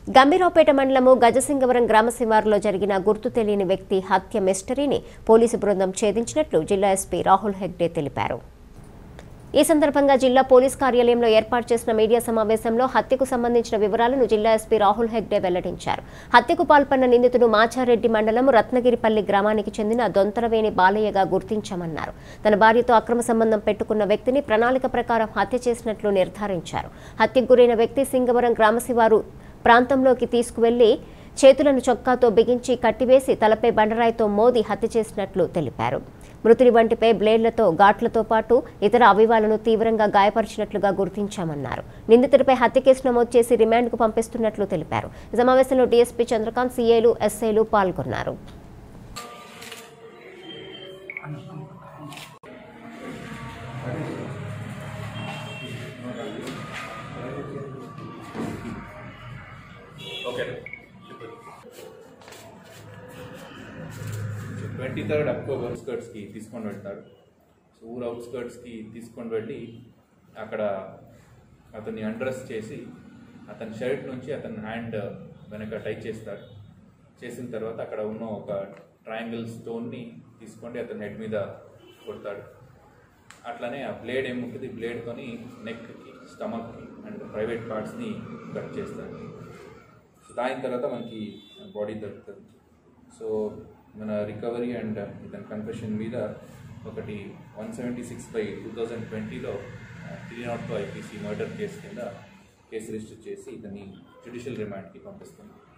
గంభీరావుపేట మండలము గజసింగవరం గ్రామ శివారులో జరిగిన గుర్తు తెలియని వ్యక్తి హత్య మిస్టరీని పోలీసు బృందం ఛేదించినట్లు జిల్లా ఎస్పీ రాహుల్ హెగ్డే తెలిపారు ఈ సందర్భంగా జిల్లా పోలీస్ కార్యాలయంలో ఏర్పాటు చేసిన మీడియా సమావేశంలో హత్యకు సంబంధించిన వివరాలను జిల్లా ఎస్పీ రాహుల్ హెగ్డే వెల్లడించారు హత్యకు పాల్పడిన నిందితుడు మాచారెడ్డి మండలం రత్నగిరిపల్లి గ్రామానికి చెందిన దొంతరవేణి బాలయ్యగా గుర్తించామన్నారు తన భార్యతో అక్రమ సంబంధం పెట్టుకున్న వ్యక్తిని ప్రణాళిక ప్రకారం హత్య చేసినట్లు నిర్ధారించారు హత్యకు గురైన వ్యక్తి సింగవరం గ్రామశివారు ప్రాంతంలోకి తీసుకువెళ్లి చేతులను చొక్కాతో బిగించి కట్టివేసి తలపై బండరాయితో మోది హత్య చేసినట్లు తెలిపారు మృతుడి వంటిపై బ్లేడ్లతో ఘాట్లతో పాటు ఇతర అవయవాలను తీవ్రంగా గాయపరిచినట్లుగా గుర్తించామన్నారు నిందితుడిపై హత్య కేసు నమోదు చేసి రిమాండ్కు పంపిస్తున్నట్లు తెలిపారు ఈ సమావేశంలో డీఎస్పీ చంద్రకాంత్ సీఏలు ఎస్ఐలు పాల్గొన్నారు ఓకే ట్వంటీ థర్డ్ అక్టోబర్ అవుట్స్కర్ట్స్కి తీసుకొని వెళ్తాడు సో ఊరు అవుట్స్కర్ట్స్కి తీసుకొని వెళ్ళి అక్కడ అతన్ని అండ్రెస్ చేసి అతని షర్ట్ నుంచి అతని హ్యాండ్ వెనక టైట్ చేస్తాడు చేసిన తర్వాత అక్కడ ఉన్న ఒక ట్రయాంగిల్ స్టోన్ని తీసుకొని అతని హెడ్ మీద కొడతాడు అట్లనే ఆ బ్లేడ్ ఏముంటుంది బ్లేడ్తోని నెక్కి స్టమక్కి అండ్ ప్రైవేట్ పార్ట్స్ని కట్ చేస్తాడు సో దాని తర్వాత మనకి బాడీ దొరుకుతుంది సో మన రికవరీ అండ్ ఇతని కన్ఫెషన్ మీద ఒకటి one seventy six by two thousand ట్వంటీలో three nought two IPC murder case కింద కేసు రిజిస్టర్ చేసి ఇతన్ని జ్యుడిషియల్ రిమాండ్కి పంపిస్తుంది